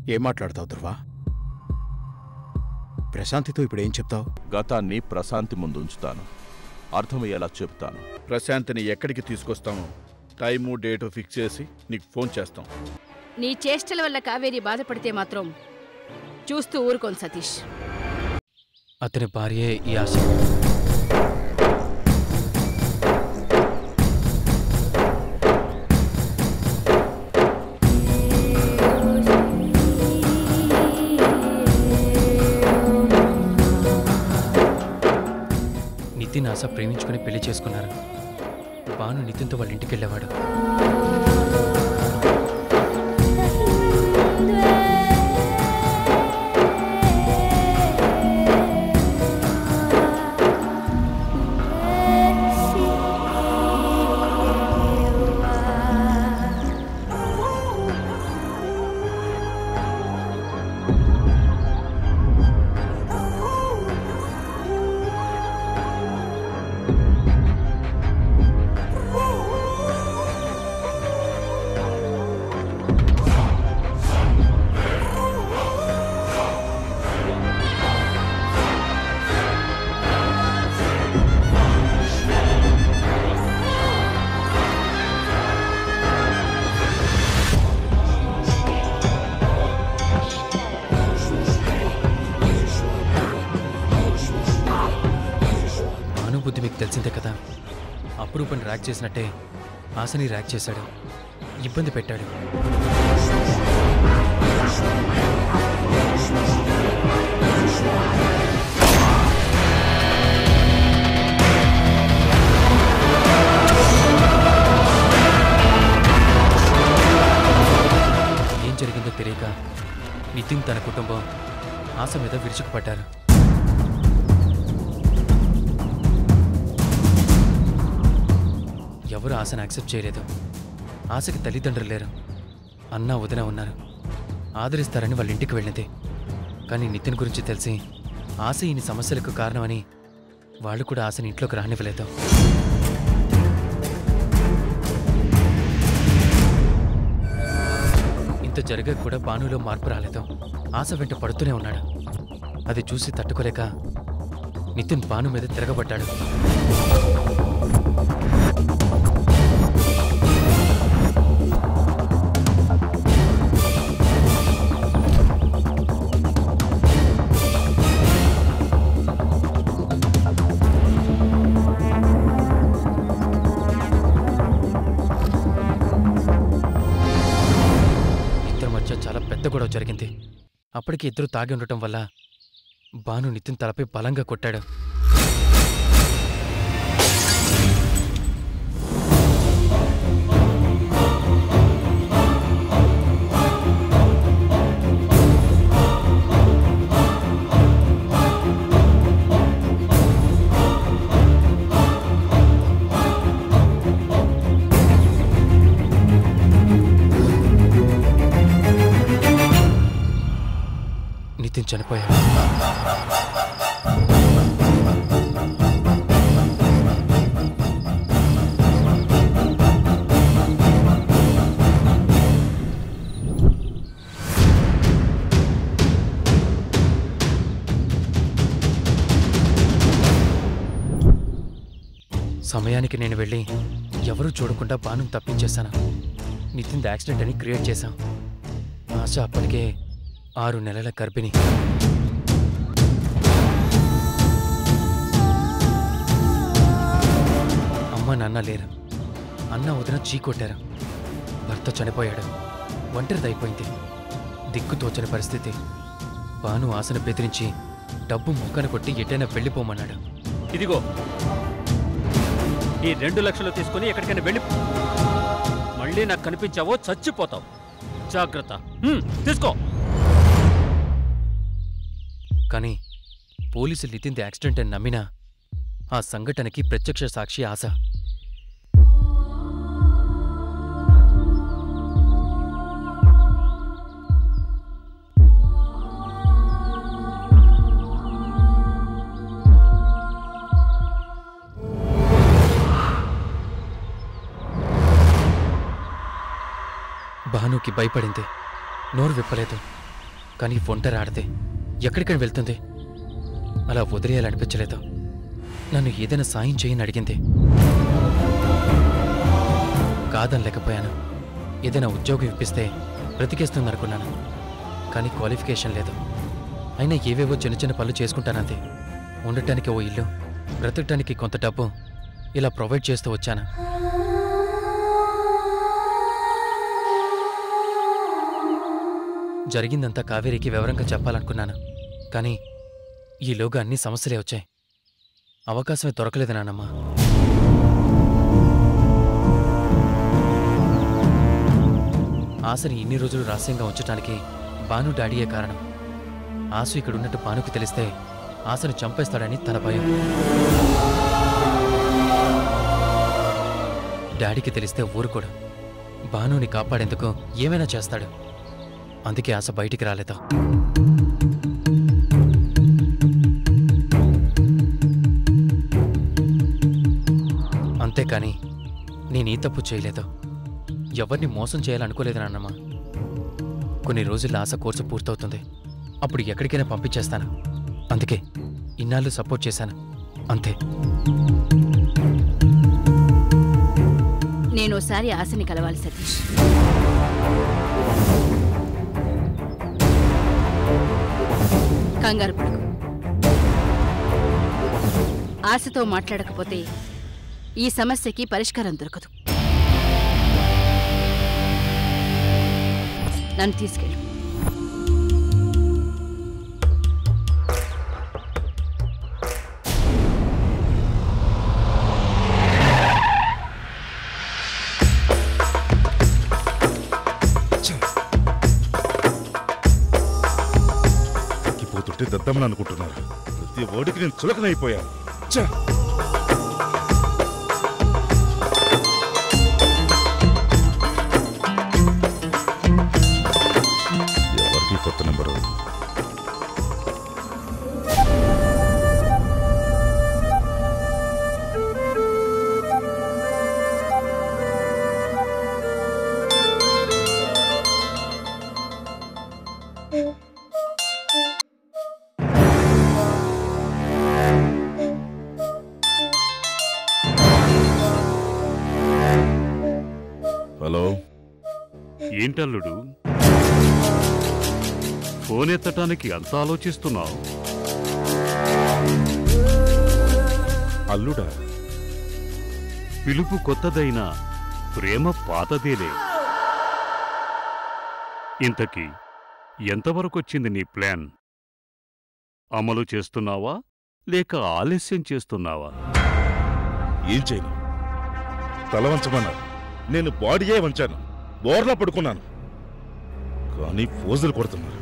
ఏం మాట్లాడతావు ధ్రువ ప్రశాంతితో ఇప్పుడు ఏం చెప్తావు గతాన్ని ప్రశాంతి ముందు ఉంచుతాను అర్థమయ్యేలా చెప్తాను ప్రశాంత్ని ఎక్కడికి తీసుకొస్తామో టైము డేటు ఫిక్స్ చేసి నీకు ఫోన్ చేస్తాం నీ చేష్టల వల్ల కావేరి బాధపడితే మాత్రం చూస్తూ ఊరుకోను సతీష్ అతని భార్యే ఈ ఆశ నితిన్ ఆశ ప్రేమించుకుని పెళ్లి చేసుకున్నారు బాను నితిన్తో వాళ్ళ ఇంటికి వెళ్ళేవాడు భాను బుద్ధి మీకు తెలిసిందే కదా అప్రూపని ర్యాక్ చేసినట్టే ఆశని ర్యాక్ చేశాడు ఇబ్బంది పెట్టాడు ఏం జరిగిందో తెలియక నితిన్ తన కుటుంబం ఆశ మీద విరుచుకుపడ్డారు ఎవరు ఆశను యాక్సెప్ట్ చేయలేదు ఆశకి తల్లిదండ్రులు లేరు అన్న వదిన ఉన్నారు ఆదరిస్తారని వాళ్ళ ఇంటికి వెళ్ళింది కానీ నితిన్ గురించి తెలిసి ఆశ ఈయన సమస్యలకు కారణమని వాళ్ళు కూడా ఆశని ఇంట్లోకి రానివ్వలేదు ఇంత జరగక కూడా బానులో మార్పు రాలేదు ఆశ వెంట పడుతూనే ఉన్నాడు అది చూసి తట్టుకోలేక నితిన్ బాను మీద తిరగబడ్డాడు ఇద్దరి మధ్య చాలా పెద్ద గొడవ జరిగింది అప్పటికి ఇద్దరు తాగి ఉండటం వల్ల బాను నితిన్ తలపై బలంగా కొట్టాడు నితిన్ చనిపోయాడు సమయానికి నేను వెళ్ళి ఎవరూ చూడకుండా బాను తప్పించేశాను నితిన్ యాక్సిడెంట్ అని క్రియేట్ చేశాం ఆశ అప్పటికే ఆరు నెలల గర్భిణి అమ్మ నాన్న లేరు అన్న వదిన చీకొట్టారు భర్త చనిపోయాడు ఒంటరిదైపోయింది దిక్కు తోచని పరిస్థితి బాను ఆశను బెదిరించి డబ్బు ముక్కను కొట్టి ఎటైనా వెళ్ళిపోమన్నాడు ఇదిగో ఈ రెండు లక్షలు తీసుకుని ఎక్కడికైనా వెళ్ళి మళ్ళీ నాకు కనిపించావో చచ్చిపోతావు జాగ్రత్త హ్మ్, తీసుకో కానీ పోలీసులు నితిన్ది యాక్సిడెంట్ అని నమ్మినా ఆ సంఘటనకి ప్రత్యక్ష సాక్షి ఆశ భానుకి భయపడింది నోరు విప్పలేదు కానీ ఒంటరి ఆడితే ఎక్కడికని వెళ్తుంది అలా వదిలేయాలనిపించలేదు నన్ను ఏదైనా సాయం చేయని అడిగింది కాదనలేకపోయాను ఏదైనా ఉద్యోగం ఇప్పిస్తే బ్రతికేస్తుందనుకున్నాను కానీ క్వాలిఫికేషన్ లేదు అయినా ఏవేవో చిన్న చిన్న పనులు చేసుకుంటానంతే ఉండటానికి ఓ ఇల్లు బ్రతకటానికి కొంత డబ్బు ఇలా ప్రొవైడ్ చేస్తూ వచ్చాను జరిగిందంతా కావేరికి వివరంగా చెప్పాలనుకున్నాను కానీ ఈలోగా అన్ని సమస్యలే వచ్చాయి అవకాశమే దొరకలేదు నాన్నమ్మ ఆశని ఇన్ని రోజులు రహస్యంగా ఉంచడానికి బాను డాడీయే కారణం ఆసు ఇక్కడ ఉన్నట్టు బానుకు తెలిస్తే ఆశను చంపేస్తాడని తన భయం డాడీకి తెలిస్తే ఊరుకోడు బానుని కాపాడేందుకు ఏమైనా చేస్తాడు అందుకే ఆశ బయటికి రాలేదా అంతేకాని నేను ఈ తప్పు చేయలేదు ఎవరిని మోసం చేయాలనుకోలేదు నాన్నమ్మ కొన్ని రోజుల్లో ఆశ కోర్సు పూర్తవుతుంది అప్పుడు ఎక్కడికైనా పంపించేస్తాను అందుకే ఇన్నాళ్ళు సపోర్ట్ చేశాను అంతే నేను ఓసారి ఆశని కలవాలి సతీష్ కంగారు పడకు ఆశతో మాట్లాడకపోతే ఈ సమస్యకి పరిష్కారం దొరకదు నన్ను తీసుకెళ్ళు తగ్గిపోతుంటే దద్దమని అనుకుంటున్నారు ప్రతి ఓడికి నేను చులకనైపోయాను ఛ! ఎవరిది కొత్త నెంబరు హలో ఏంటల్లుడు ఫోన్ ఎత్తటానికి అంత ఆలోచిస్తున్నావు అల్లుడా పిలుపు కొత్తదైనా ప్రేమ పాతదేలే ఇంతకీ ఎంతవరకొచ్చింది నీ ప్లాన్ అమలు చేస్తున్నావా లేక ఆలస్యం చేస్తున్నావా ఏం చేయను తల వంచమన్నారు నేను బాడీయే వంచాను బోర్లా పడుకున్నాను కానీ ఫోజులు కొడుతున్నారు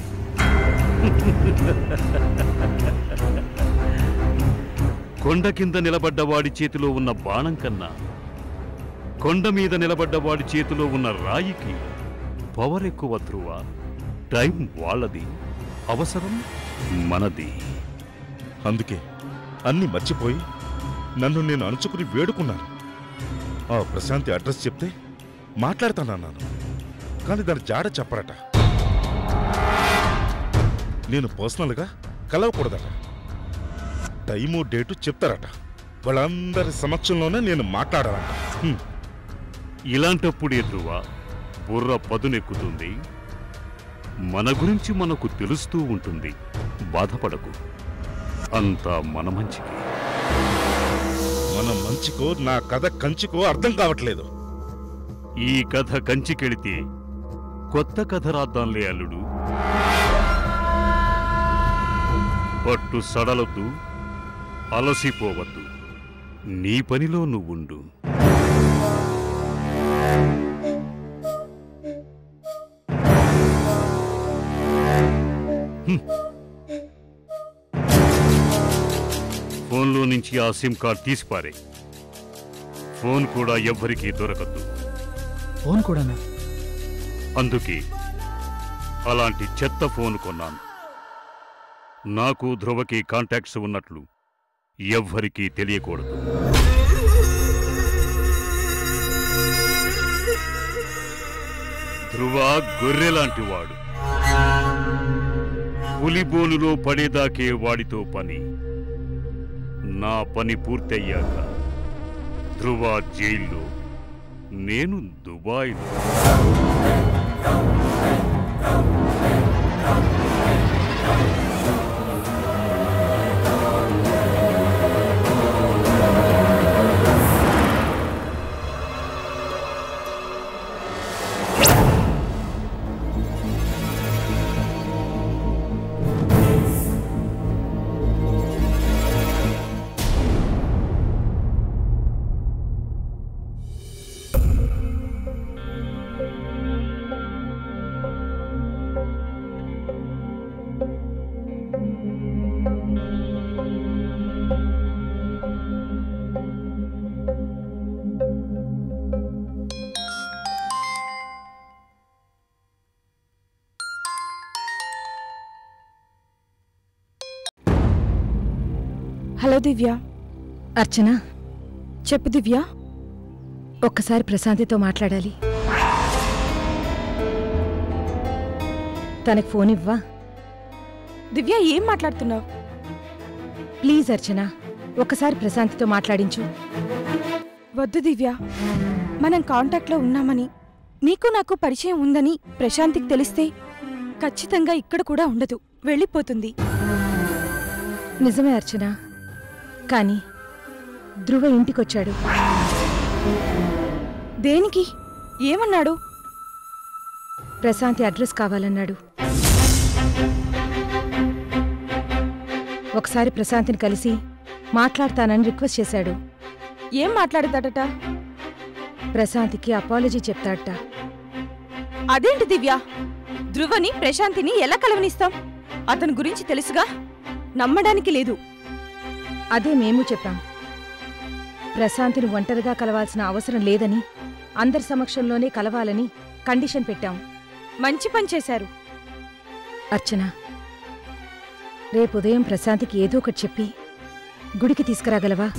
కొండ కింద నిలబడ్డవాడి చేతిలో ఉన్న బాణం కన్నా కొండ మీద నిలబడ్డవాడి చేతిలో ఉన్న రాయికి పవర్ ఎక్కువ ధ్రువ టైం వాళ్ళది అవసరం మనది అందుకే అన్ని మర్చిపోయి నన్ను నేను అణుచుకుని వేడుకున్నాను ఆ ప్రశాంతి అడ్రస్ చెప్తే మాట్లాడతానన్నాను కానీ దాని జాడ చెప్పరట నేను పర్సనల్గా కలవకూడదట టైము డేటు చెప్తారట వాళ్ళందరి సమక్షంలోనే నేను మాట్లాడాలంట హ్మ్. ఇలాంటప్పుడే ధ్రువ బుర్ర పదునెక్కుతుంది మన గురించి మనకు తెలుస్తూ ఉంటుంది బాధపడకు అంతా మన మంచికి మన మంచికో నా కథ కంచికో అర్థం కావట్లేదు ఈ కథ కంచికెళితే కొత్త కథ రాద్దాంలే అల్లుడు పట్టు సడలొద్దు అలసిపోవద్దు నీ పనిలో నువ్వుండు హ్మ్. ఫోన్లో నుంచి ఆ సిమ్ కార్డ్ తీసిపారే ఫోన్ కూడా ఎవ్వరికీ దొరకద్దు ఫోన్ కూడానా అందుకే అలాంటి చెత్త ఫోన్ కొన్నాను నాకు ధ్రువకి కాంటాక్ట్స్ ఉన్నట్లు ఎవ్వరికీ తెలియకూడదు ధ్రువ గొర్రెలాంటి వాడు పులిబోనులో పడేదాకే వాడితో పని నా పని పూర్తయ్యాక ధ్రువ జైల్లో నేను దుబాయ్లో హలో దివ్య అర్చన చెప్పు దివ్య ఒక్కసారి ప్రశాంతితో మాట్లాడాలి తనకు ఫోన్ ఇవ్వా దివ్య ఏం మాట్లాడుతున్నావు ప్లీజ్ అర్చన ఒక్కసారి ప్రశాంతితో మాట్లాడించు వద్దు దివ్య మనం కాంటాక్ట్లో ఉన్నామని నీకు నాకు పరిచయం ఉందని ప్రశాంతికి తెలిస్తే ఖచ్చితంగా ఇక్కడ కూడా ఉండదు వెళ్ళిపోతుంది నిజమే అర్చన కానీ ధ్రువ ఇంటికొచ్చాడు దేనికి ఏమన్నాడు ప్రశాంతి అడ్రస్ కావాలన్నాడు ఒకసారి ప్రశాంతిని కలిసి మాట్లాడతానని రిక్వెస్ట్ చేశాడు ఏం మాట్లాడతాడట ప్రశాంతికి అపాలజీ చెప్తాడట అదేంటి దివ్య ధ్రువని ప్రశాంతిని ఎలా కలవనిస్తాం అతని గురించి తెలుసుగా నమ్మడానికి లేదు అదే మేము చెప్పాం ప్రశాంతిని ఒంటరిగా కలవాల్సిన అవసరం లేదని అందరి సమక్షంలోనే కలవాలని కండిషన్ పెట్టాం మంచి పని చేశారు అర్చన రేపు ఉదయం ప్రశాంతికి ఏదో ఒకటి చెప్పి గుడికి తీసుకురాగలవా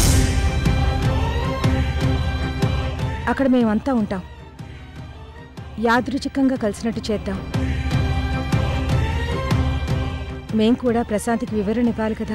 అక్కడ మేమంతా ఉంటాం యాదృచికంగా కలిసినట్టు చేద్దాం మేం కూడా ప్రశాంతికి వివరణ ఇవ్వాలి కదా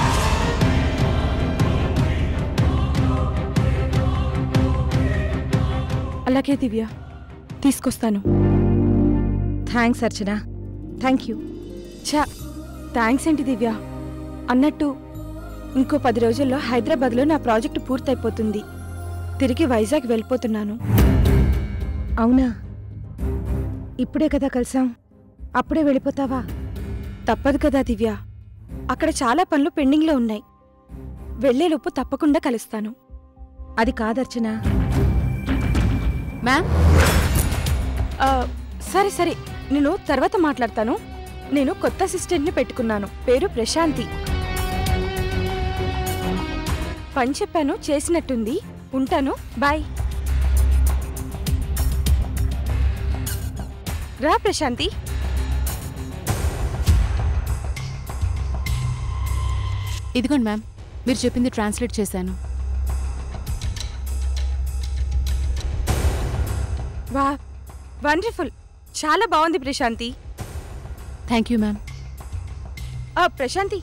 అలాగే దివ్య తీసుకొస్తాను థ్యాంక్స్ అర్చన థ్యాంక్ యూ ఛా థ్యాంక్స్ ఏంటి దివ్య అన్నట్టు ఇంకో పది రోజుల్లో హైదరాబాద్లో నా ప్రాజెక్టు పూర్తయిపోతుంది తిరిగి వైజాగ్ వెళ్ళిపోతున్నాను అవునా ఇప్పుడే కదా కలిసాం అప్పుడే వెళ్ళిపోతావా తప్పదు కదా దివ్య అక్కడ చాలా పనులు పెండింగ్లో ఉన్నాయి వెళ్లేలోపు తప్పకుండా కలుస్తాను అది కాదర్చన మ్యామ్ ఆ, సరే సరే నేను తర్వాత మాట్లాడతాను నేను కొత్త అసిస్టెంట్ని పెట్టుకున్నాను పేరు ప్రశాంతి పని చెప్పాను చేసినట్టుంది ఉంటాను బాయ్ రా ప్రశాంతి ఇదిగోండి మ్యామ్ మీరు చెప్పింది ట్రాన్స్లేట్ చేశాను వా వండర్ఫుల్ చాలా బాగుంది ప్రశాంతి థ్యాంక్ యూ మ్యామ్ ఆ ప్రశాంతి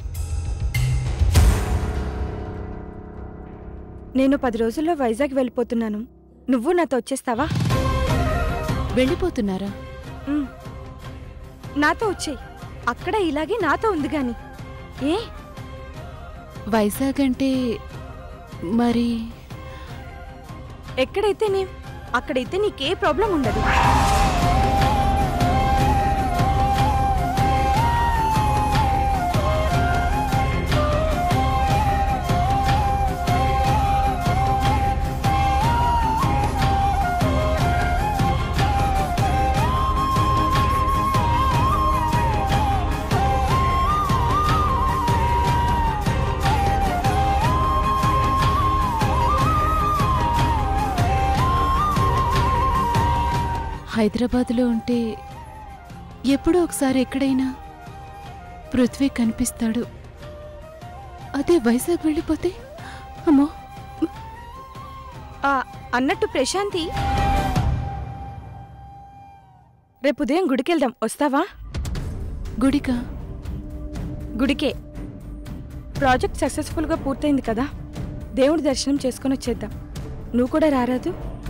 నేను పది రోజుల్లో వైజాగ్ వెళ్ళిపోతున్నాను నువ్వు నాతో వచ్చేస్తావా వెళ్ళిపోతున్నారా ఉమ్. నాతో వచ్చేయ్ అక్కడ ఇలాగే నాతో ఉంది గాని ఏ వైజాగ్ అంటే మరి ఎక్కడైతే నీ అక్కడైతే నీకే ప్రాబ్లం ఉండదు హైదరాబాద్లో ఉంటే ఎప్పుడో ఒకసారి ఎక్కడైనా పృథ్వీ కనిపిస్తాడు అదే వైజాగ్ వెళ్ళిపోతే అమ్మో ఆ, అన్నట్టు ప్రశాంతి రేపు ఉదయం గుడికెళ్దాం వస్తావా గుడికా గుడికే ప్రాజెక్ట్ సక్సెస్ఫుల్గా పూర్తయింది కదా దేవుడి దర్శనం చేసుకొని వచ్చేద్దాం నువ్వు కూడా రారాదు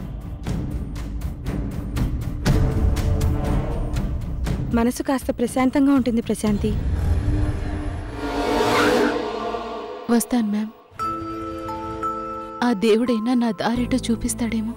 మనసు కాస్త ప్రశాంతంగా ఉంటుంది ప్రశాంతి వస్తాను మ్యామ్ ఆ దేవుడైనా నా దారేటో చూపిస్తాడేమో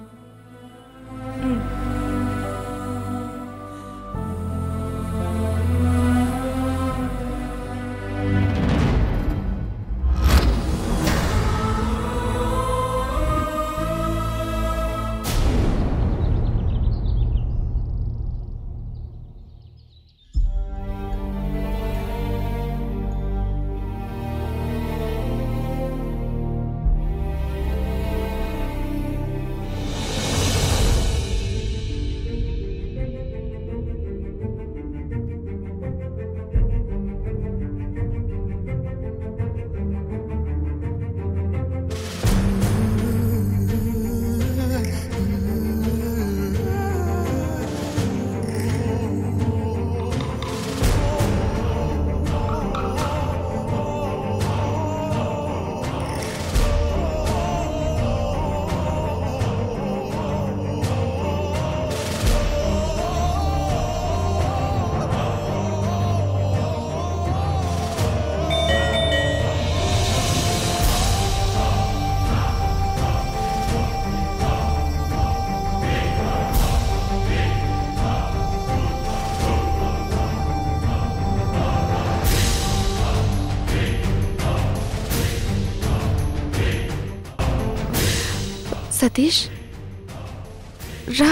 సతీష్ రా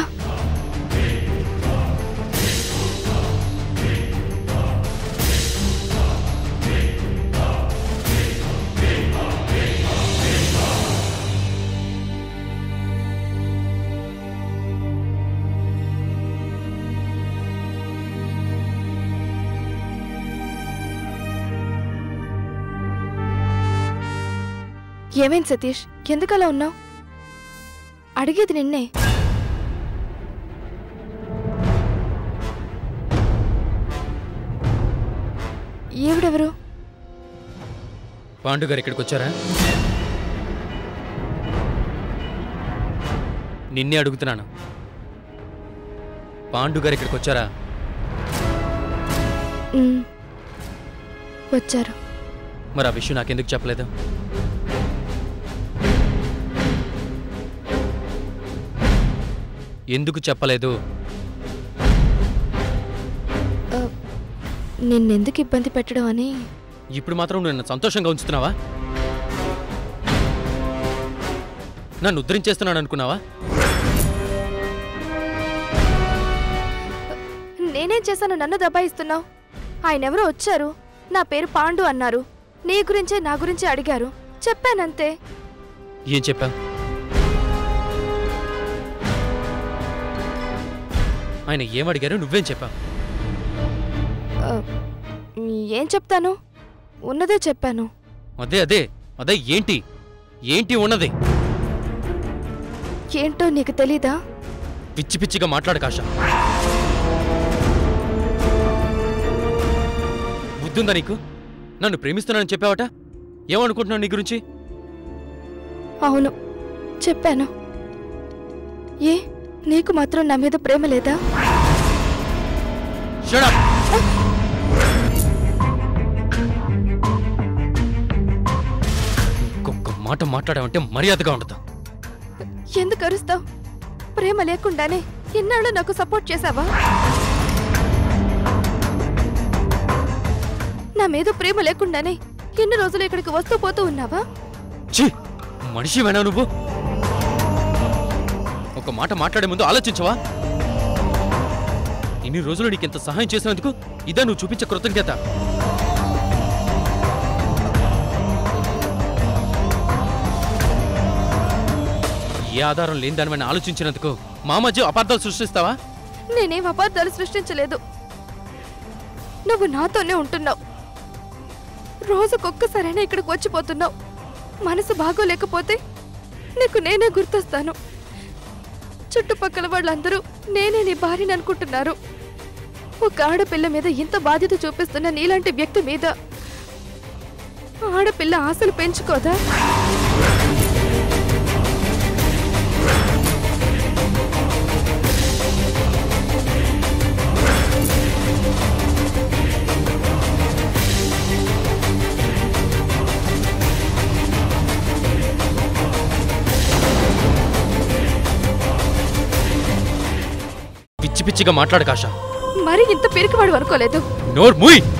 ఏమైంది సతీష్ ఎందుకలా ఉన్నావు అడిగేది నిన్నే ఈవిడెవరు పాండు గారు ఇక్కడికి వచ్చారా నిన్నే అడుగుతున్నాను పాండు గారు ఇక్కడికి వచ్చారా ఉమ్, వచ్చారు మరి ఆ విషయం నాకెందుకు చెప్పలేదు ఎందుకు చెప్పలేదు ఆ, నిన్నెందుకు ఇబ్బంది పెట్టడం అని ఇప్పుడు మాత్రం నువ్వు నన్ను సంతోషంగా ఉంచుతున్నావా నన్ను ఉద్ధరించేస్తున్నాను అనుకున్నావా నేనేం చేశాను నన్ను దబాయిస్తున్నావు ఆయన ఎవరో వచ్చారు నా పేరు పాండు అన్నారు నీ గురించే నా గురించి అడిగారు చెప్పానంతే ఏం చెప్పావు ఆయన ఏమడిగారో నువ్వేం చెప్పావు ఆ, ఏం చెప్తాను ఉన్నదే చెప్పాను అదే అదే అదే ఏంటి ఏంటి ఉన్నది ఏంటో నీకు తెలీదా పిచ్చి పిచ్చిగా మాట్లాడు కాశ బుద్ధుందా నీకు నన్ను ప్రేమిస్తున్నానని చెప్పావట ఏమనుకుంటున్నావు నీ గురించి అవును చెప్పాను ఏ నీకు మాత్రం నా మీద ప్రేమ లేదా Shut up! ఇంకొక మాట మాట్లాడావంటే మర్యాదగా ఉండదు ఎందుకు అరుస్తావు ప్రేమ లేకుండానే ఇన్నాళ్ళు నాకు సపోర్ట్ చేశావా నా మీద ప్రేమ లేకుండానే ఎన్ని రోజులు ఇక్కడికి వస్తూ పోతూ ఉన్నావా ఛీ మనిషి వేణా నువ్వు ఒక మాట మాట్లాడే ముందు ఆలోచించవా ఇన్ని రోజులు నీకు ఇంత సహాయం చేసినందుకు ఇదే నువ్వు చూపించే కృతజ్ఞత ఏ ఆధారం లేని దానివైనా ఆలోచించినందుకు మా మధ్య అపార్థాలు సృష్టిస్తావా నేనేం అబద్ధాలు సృష్టించలేదు నువ్వు నాతోనే ఉంటున్నావు రోజుకొక్కసారైనా ఇక్కడికి వచ్చిపోతున్నావు మనసు బాగోలేకపోతే నీకు నేనే గుర్తొస్తాను చుట్టుపక్కల వాళ్ళందరూ నేనే నీ భార్యని అనుకుంటున్నారు ఒక ఆడపిల్ల మీద ఇంత బాధ్యత చూపిస్తున్న నీలాంటి వ్యక్తి మీద ఆడపిల్ల ఆశలు పెంచుకోదా పిచ్చి పిచ్చిగా మాట్లాడు కాషా మరి ఇంత పిరికివాడు అనుకోలేదు నోర్ ముయ్